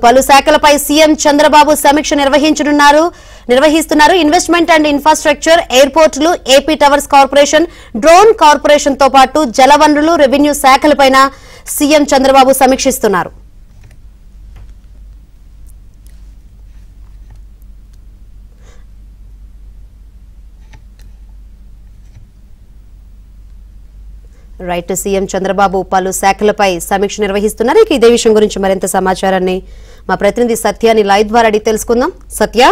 పలు శాఖలపై సీఎం చంద్రబాబు సమీక్ష నిర్వహించనున్నారు నిర్వహిస్తున్నారు ఇన్వెస్ట్మెంట్ అండ్ ఇన్ఫ్రాస్ట్రక్చర్ ఎయిర్పోర్టులు AP towers corporation drone corporation తో పాటు జలవనరులు రెవెన్యూ శాఖలపైన సీఎం చంద్రబాబు సమీక్షిస్తున్నారు రైట్ సీఎం చంద్రబాబు పలు శాఖలపై సమీక్ష నిర్వహిస్తున్నారు ఇక ఇదే విషయం గురించి మరింత సమాచారాన్ని మా ప్రతినిధి సత్యాని లైవ్ ద్వారా అడిగి తెలుసుకుందాం సత్య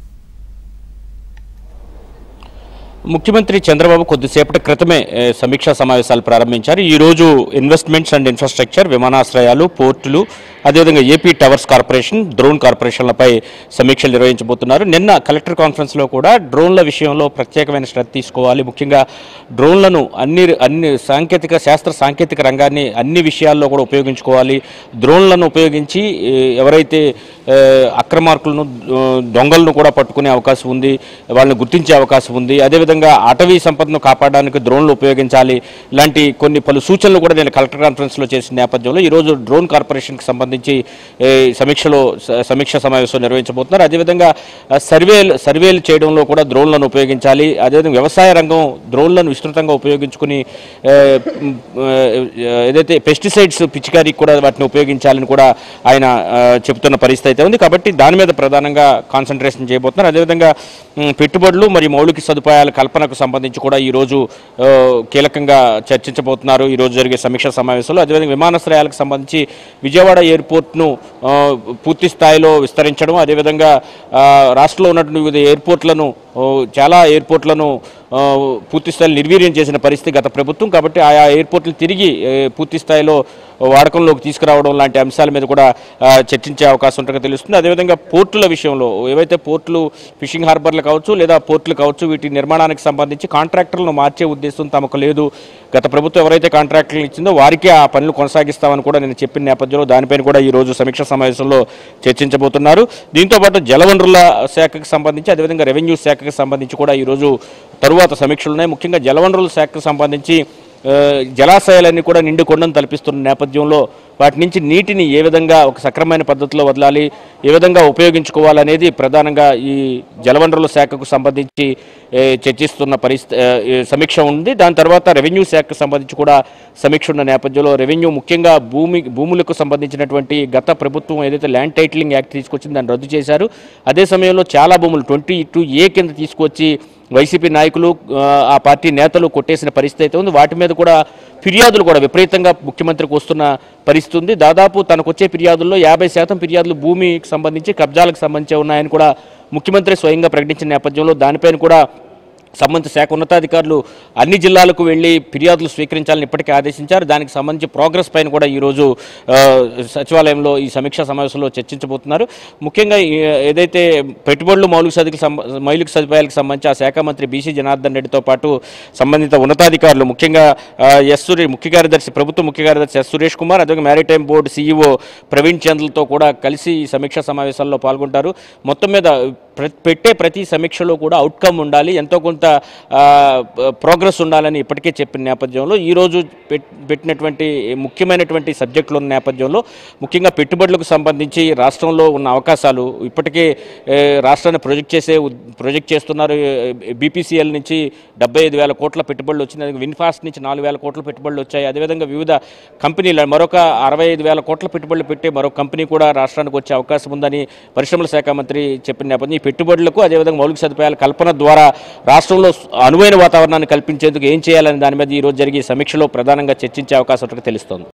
ముఖ్యమంత్రి చంద్రబాబు కొద్దిసేపటి క్రితమే ఏ, సమీక్షా సమావేశాలు ప్రారంభించారు ఈ రోజు ఇన్వెస్ట్మెంట్స్ అండ్ ఇన్ఫ్రాస్ట్రక్చర్ విమానాశ్రయాలు పోర్టులు అదేవిధంగా ఏపీ టవర్స్ కార్పొరేషన్ డ్రోన్ కార్పొరేషన్లపై సమీక్షలు నిర్వహించబోతున్నారు నిన్న కలెక్టర్ కాన్ఫరెన్స్లో కూడా డ్రోన్ల విషయంలో ప్రత్యేకమైన శ్రద్ధ తీసుకోవాలి ముఖ్యంగా డ్రోన్లను అన్ని అన్ని సాంకేతిక శాస్త్ర సాంకేతిక రంగాన్ని అన్ని విషయాల్లో కూడా ఉపయోగించుకోవాలి డ్రోన్లను ఉపయోగించి ఏ, ఎవరైతే ఏ, అక్రమార్కులను ఆ, దొంగలను కూడా పట్టుకునే అవకాశం ఉంది వాళ్ళని గుర్తించే అవకాశం ఉంది అదేవిధంగా అటవీ సంపదను కాపాడడానికి డ్రోన్లు ఉపయోగించాలి ఇలాంటి కొన్ని పలు సూచనలు కూడా నేను కలెక్టర్ కాన్ఫరెన్స్లో చేసిన నేపథ్యంలో ఈరోజు డ్రోన్ కార్పొరేషన్కి సంబంధించి ఏ, సమీక్షలో స- సమీక్ష సమావేశం నిర్వహించబోతున్నారు అదేవిధంగా ఆ, సర్వేలు సర్వేలు చేయడంలో కూడా డ్రోన్లను ఉపయోగించాలి అదేవిధంగా వ్యవసాయ రంగం డ్రోన్లను విస్తృతంగా ఉపయోగించుకుని ఏ, మ్, ఏ, ఏదైతే పెస్టిసైడ్స్ పిచికారికి కూడా వాటిని ఉపయోగించాలని కూడా ఆయన ఆ, చెబుతున్న పరిస్థితి అయితే ఉంది కాబట్టి దాని మీద ప్రధానంగా కాన్సన్ట్రేషన్ చేయబోతున్నారు అదేవిధంగా మ్, పెట్టుబడులు మరియు మౌలిక సదుపాయాల కల్పనకు సంబంధించి కూడా ఈరోజు ఆ, కీలకంగా చర్చించబోతున్నారు ఈరోజు జరిగే సమీక్ష సమావేశంలో అదేవిధంగా విమానాశ్రయాలకు సంబంధించి విజయవాడ ఎయిర్పోర్ట్ను ఆ, పూర్తి స్థాయిలో విస్తరించడం అదేవిధంగా ఆ, రాష్ట్రంలో ఉన్నటువంటి వివిధ ఎయిర్పోర్ట్లను ఓ, చాలా ఎయిర్పోర్ట్లను ఆ, పూర్తి స్థాయిలో నిర్వీర్యం చేసిన పరిస్థితి గత ప్రభుత్వం కాబట్టి ఆయా ఎయిర్పోర్ట్లు తిరిగి ఏ, పూర్తి స్థాయిలో వాడకంలోకి తీసుకురావడం లాంటి అంశాల మీద కూడా ఆ, చర్చించే అవకాశం ఉంటుందో తెలుస్తుంది అదేవిధంగా పోర్టుల విషయంలో ఏవైతే పోర్టులు ఫిషింగ్ హార్బర్లు కావచ్చు లేదా పోర్టులు కావచ్చు వీటి నిర్మాణానికి సంబంధించి కాంట్రాక్టర్లను మార్చే ఉద్దేశం తమకు లేదు గత ప్రభుత్వం ఎవరైతే కాంట్రాక్టర్లు ఇచ్చిందో వారికే ఆ పనులు కొనసాగిస్తామని కూడా నేను చెప్పిన నేపథ్యంలో దానిపైన కూడా ఈ రోజు సమీక్ష సమావేశంలో చర్చించబోతున్నారు దీంతో పాటు జలవనరుల శాఖకు సంబంధించి అదేవిధంగా రెవెన్యూ శాఖకు సంబంధించి కూడా ఈరోజు తరువాత సమీక్షలు ఉన్నాయి ముఖ్యంగా జలవనరుల శాఖకు సంబంధించి ఆ, జలాశయాలన్నీ కూడా నిండు కొండను తలపిస్తున్న నేపథ్యంలో వాటి నుంచి నీటిని ఏ విధంగా ఒక సక్రమైన పద్ధతిలో వదలాలి ఏ విధంగా ఉపయోగించుకోవాలనేది ప్రధానంగా ఈ జలవనరుల శాఖకు సంబంధించి ఏ, చర్చిస్తున్న పరిస్థితి ఏ, ఏ, సమీక్ష ఉంది దాని తర్వాత రెవెన్యూ శాఖకు సంబంధించి కూడా సమీక్ష ఉన్న నేపథ్యంలో రెవెన్యూ ముఖ్యంగా భూమి భూములకు సంబంధించినటువంటి గత ప్రభుత్వం ఏదైతే ల్యాండ్ టైటిలింగ్ యాక్ట్ తీసుకొచ్చింది దాన్ని రద్దు చేశారు అదే సమయంలో చాలా భూములు ట్వంటీ టూ ఏ కింద తీసుకొచ్చి వైసీపీ నాయకులు ఆ, ఆ పార్టీ నేతలు కొట్టేసిన పరిస్థితి అయితే ఉంది వాటి మీద కూడా ఫిర్యాదులు కూడా విపరీతంగా ముఖ్యమంత్రికి వస్తున్న పరిస్థితి ఉంది దాదాపు తనకు వచ్చే ఫిర్యాదుల్లో యాభై శాతం ఫిర్యాదులు భూమికి సంబంధించి కబ్జాలకు సంబంధించి ఉన్నాయని కూడా ముఖ్యమంత్రి స్వయంగా ప్రకటించిన నేపథ్యంలో దానిపైన కూడా సంబంధిత శాఖ ఉన్నతాధికారులు అన్ని జిల్లాలకు వెళ్లి ఫిర్యాదులు స్వీకరించాలని ఇప్పటికే ఆదేశించారు దానికి సంబంధించి ప్రోగ్రెస్ పైన కూడా ఈరోజు ఆ, సచివాలయంలో ఈ సమీక్షా సమావేశంలో చర్చించబోతున్నారు ముఖ్యంగా ఈ, ఏదైతే పెట్టుబడులు మౌలిక సదుకు మౌలిక సదుపాయాలకు సంబంధించి ఆ శాఖ మంత్రి బీసీ జనార్దన్ రెడ్డితో పాటు సంబంధిత ఉన్నతాధికారులు ముఖ్యంగా ఆ, ఎస్ సురే ముఖ్య కార్యదర్శి ప్రభుత్వ ముఖ్య కార్యదర్శి ఎస్ సురేష్ కుమార్ అదేవిధంగా మ్యారిటైమ్ బోర్డు సీఈఓ ప్రవీణ్ చంద్రలతో కూడా కలిసి ఈ సమీక్షా సమావేశాల్లో పాల్గొంటారు మొత్తం మీద ప్ర- పెట్టే ప్రతి సమీక్షలో కూడా అవుట్కమ్ ఉండాలి ఎంతో కొంత ఆ, ప్రోగ్రెస్ ఉండాలని ఇప్పటికే చెప్పిన నేపథ్యంలో ఈరోజు పెట్- పెట్టినటువంటి ముఖ్యమైనటువంటి సబ్జెక్టులు ఉన్న నేపథ్యంలో ముఖ్యంగా పెట్టుబడులకు సంబంధించి రాష్ట్రంలో ఉన్న అవకాశాలు ఇప్పటికే ఏ, రాష్ట్రాన్ని ప్రొజెక్ట్ చేసే ఉద్- ప్రొజెక్ట్ చేస్తున్నారు బీపీసీఎల్ నుంచి డెబ్బై ఐదు వేల కోట్ల పెట్టుబడులు వచ్చింది అదే విన్ఫాస్ట్ నుంచి నాలుగు వేల కోట్ల పెట్టుబడులు వచ్చాయి అదేవిధంగా వివిధ కంపెనీలు మరొక అరవై ఐదు వేల కోట్ల పెట్టుబడులు పెట్టే మరో కంపెనీ కూడా రాష్ట్రానికి వచ్చే అవకాశం ఉందని పరిశ్రమల శాఖ మంత్రి చెప్పిన నేపథ్యం ఈ పెట్టుబడులకు అదేవిధంగా మౌలిక సదుపాయాల కల్పన ద్వారా రాష్ట్రంలో అనువైన వాతావరణాన్ని కల్పించేందుకు ఏం చేయాలని దాని మీద ఈ రోజు జరిగే సమీక్షలో ప్రధానంగా చర్చించే అవకాశం ఉన్నట్టు తెలుస్తోంది